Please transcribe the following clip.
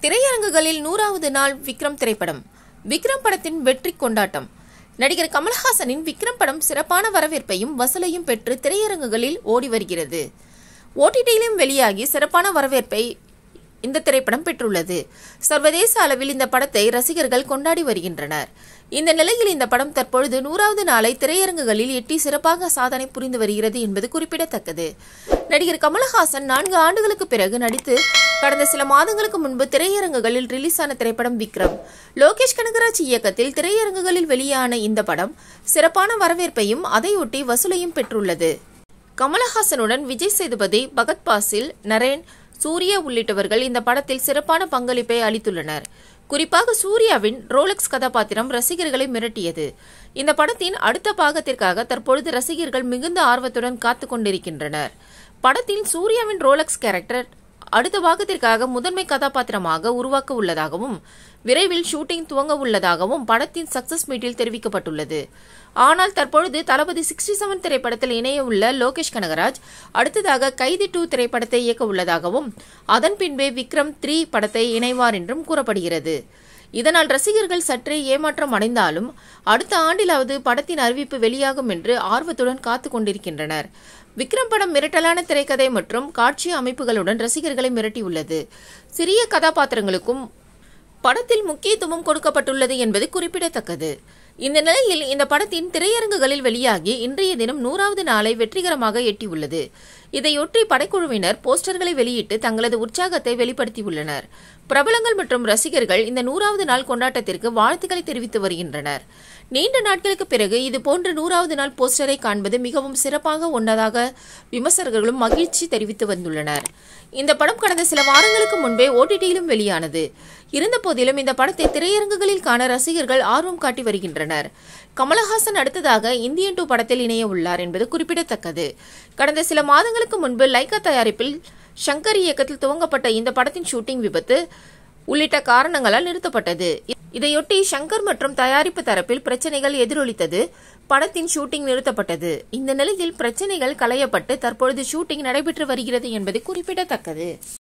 திரையரங்குகளில் நூறாவது நாள் விக்ரம் திரைப்படம் விக்ரம் படத்தின் வெற்றி கொண்டாட்டம் நடிகர் கமல்ஹாசனின் விக்ரம் படம் சிறப்பான வரவேற்பையும் வசூலையும் பெற்று திரையரங்குகளில் ஓடி வருகிறது ஓடிடியிலும் வெளியாகி சிறப்பான வரவேற்பை இந்த திரைப்படம் பெற்றுள்ளது சர்வதேச அளவில் இந்த படத்தை ரசிகர்கள் கொண்டாடி வருகின்றனர் இந்த நிலையில் இந்த படம் தற்பொழுது நூறாவது நாளை திரையரங்குகளில் எட்டி சிறப்பாக சாதனை புரிந்து வருகிறது என்பது குறிப்பிடத்தக்கது நடிகர் கமலஹாசன் நான்கு ஆண்டுகளுக்கு பிறகு நடித்து கடந்த சில மாதங்களுக்கு முன்பு திரையரங்குகளில் ரிலீஸ் ஆன திரைப்படம் விக்ரம் லோகேஷ் கனகராஜ் இயக்கத்தில் திரையரங்குகளில் வெளியான இந்த படம் சிறப்பான வரவேற்பையும் அதையொட்டி வசூலையும் பெற்றுள்ளது கமலஹாசனுடன் விஜய் சேதுபதி பகத் பாசில் நரேன் சூர்யா உள்ளிட்டவர்கள் இந்த படத்தில் சிறப்பான பங்களிப்பை அளித்துள்ளனர் குறிப்பாக சூர்யாவின் ரோலக்ஸ் கதாபாத்திரம் ரசிகர்களை மிரட்டியது இந்த படத்தின் அடுத்த பாகத்திற்காக தற்பொழுது ரசிகர்கள் மிகுந்த ஆர்வத்துடன் காத்து கொண்டிருக்கின்றனர் படத்தில் சூர்யாவின் ரோலக்ஸ் கேரக்டர் அடுத்த பாகத்திற்காக முதன்மை கதாபாத்திரமாக உருவாக்க உள்ளதாகவும் விரைவில் ஷூட்டிங் துவங்க உள்ளதாகவும் படத்தின் சக்சஸ் மீட்டில் தெரிவிக்கப்பட்டுள்ளது ஆனால் தற்பொழுது தளபதி சிக்ஸ்டி செவன் திரைப்படத்தில் இணைய உள்ள லோகேஷ் கனகராஜ் அடுத்ததாக கைதி டூ திரைப்படத்தை இயக்க உள்ளதாகவும் அதன் பின்பே விக்ரம் த்ரீ படத்தை இணைவார் என்றும் கூறப்படுகிறது இதனால் ரசிகர்கள் சற்றே ஏமாற்றம் அடைந்தாலும் அடுத்த ஆண்டிலாவது படத்தின் அறிவிப்பு வெளியாகும் என்று ஆர்வத்துடன் காத்து கொண்டிருக்கின்றனர் விக்ரம் படம் மிரட்டலான திரைக்கதை மற்றும் காட்சி அமைப்புகளுடன் ரசிகர்களை மிரட்டியுள்ளது சிறிய கதாபாத்திரங்களுக்கும் படத்தில் முக்கியத்துவம் கொடுக்கப்பட்டுள்ளது என்பது குறிப்பிடத்தக்கது இந்த நிலையில் இந்த படத்தின் திரையரங்குகளில் வெளியாகி இன்றைய தினம் நூறாவது நாளை வெற்றிகரமாக எட்டியுள்ளது இதையொட்டி படைக்குழுவினர் போஸ்டர்களை வெளியிட்டு தங்களது உற்சாகத்தை வெளிப்படுத்தியுள்ளனர் பிரபலங்கள் மற்றும் ரசிகர்கள் இந்த நூறாவது நாள் கொண்டாட்டத்திற்கு வாழ்த்துக்களை தெரிவித்து வருகின்றனர் நீண்ட நாட்களுக்கு பிறகு இது போன்ற நூறாவது நாள் போஸ்டரை காண்பது மிகவும் சிறப்பாக ஒன்றதாக விமர்சகர்களும் மகிழ்ச்சி தெரிவித்து வந்துள்ளனர் இந்த படம் கடந்த சில வாரங்களுக்கு முன்பே ஓடிடியிலும் வெளியானது இருந்த போதிலும் இந்த படத்தை திரையரங்குகளில் காண ரசிகர்கள் ஆர்வம் காட்டி வருகின்றனர் கமலஹாசன் அடுத்ததாக இந்தியன் டூ படத்தில் இணைய உள்ளார் என்பது குறிப்பிடத்தக்கது கடந்த சில மாதங்களுக்கு முன்பு லைகா தயாரிப்பில் ஷங்கர் இயக்கத்தில் துவங்கப்பட்ட இந்த படத்தின் ஷூட்டிங் விபத்து உள்ளிட்ட காரணங்களால் நிறுத்தப்பட்டது இதையொட்டி ஷங்கர் மற்றும் தயாரிப்பு தரப்பில் பிரச்சனைகள் எதிரொலித்தது படத்தின் ஷூட்டிங் நிறுத்தப்பட்டது இந்த நிலையில் பிரச்சனைகள் களையப்பட்டு தற்பொழுது ஷூட்டிங் நடைபெற்று வருகிறது என்பது குறிப்பிடத்தக்கது